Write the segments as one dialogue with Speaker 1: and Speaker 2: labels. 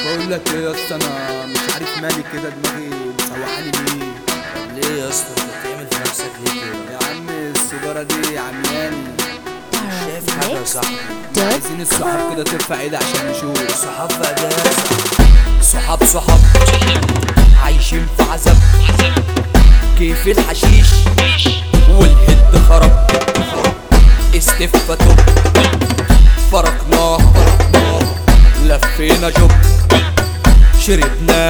Speaker 1: بقول لك ايه يا اسطى انا مش عارف مالي كده دماغي مسوحاني ليه
Speaker 2: ليه يا اسطى انت بتعمل في نفسك ليه كده
Speaker 1: يا عم السيجاره دي عمياني
Speaker 2: شايف حاجه يا صاحبي
Speaker 1: عايزين الصحاب كده ترفع ايدي عشان نشوف
Speaker 2: صحاب في اجازه صحاب صحاب عايشين في عذاب كيف الحشيش والهد خرب استفة توب فرقناها لفينا جب شربناها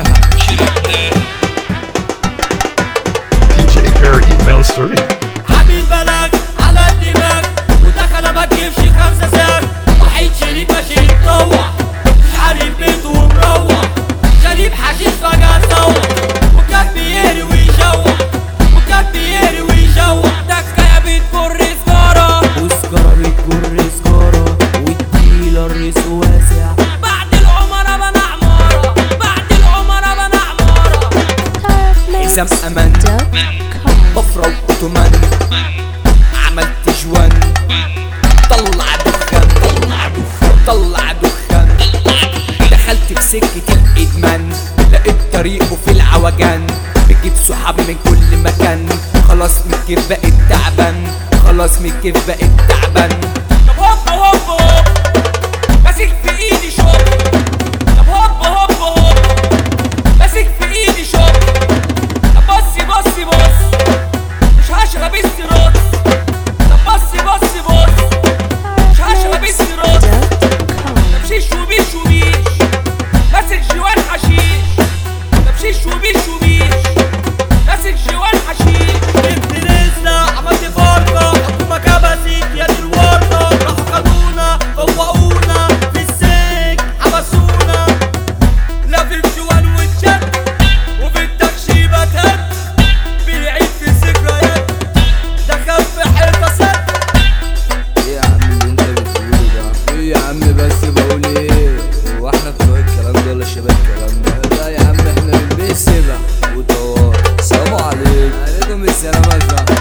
Speaker 3: DJ Perry Mel Surrey.
Speaker 4: عامل بلاك على الدماغ ودخل ما تجيبش خمسة ساعة وحيد شريف ماشي يتطوع مش عارف بيته ومروح شريف حشيش فجأة اتطوع وكان بيهري ويشوح وكان بيهري ويشوح دكة بتجر سجارة
Speaker 2: وسجارة بتجر سجارة والديلر ريس واسع
Speaker 4: بعد العمرة بنا عمارة بعد العمرة بنا عمارة
Speaker 1: حزام امان بفرة وتمن عملت جوان طلع دخان طلع دخان طلع دخان دخلت في سكة الإدمان لقيت طريقه في العوجان بجيب صحاب من كل مكان خلاص من الكيف بقيت تعبان خلاص من الكيف بقيت تعبان
Speaker 4: طب هوب هوب هوب ماسك في ايدي شوب طب هوب هوب هوب ماسك في ايدي شوب طب بصي بصي بص مش هشرب السيروت طب بصي بصي بص مش هشرب السيروت طب شيش وبيش وبيش ماسك جوان حشيش طب شيش وبيش وبيش ماسك جوان حشيش انت لسه عملت فرقة حكومة كبست يا دي الورطة راحوا خدونا فوقونا في السجن حبسونا لا في الجوان والجد وفي التخشيبة هد بيعيد في الذكريات دخل في حيطة سد
Speaker 1: ايه يا عم اللي انت بتقوله ده ايه يا عم بس بقول ايه هو احنا بتوع الكلام ده ولا شباب الكلام ده لا يا عم احنا بنبيع سبع وطوار سلام عليكم عليكم السلام يا زلمة.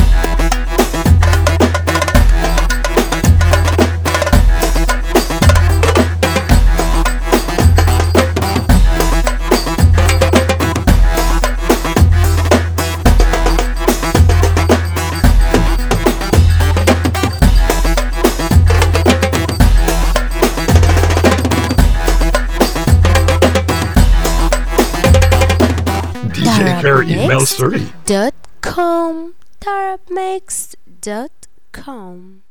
Speaker 3: DJ Perry Mel Surrey.
Speaker 5: dot com tarabmix dot com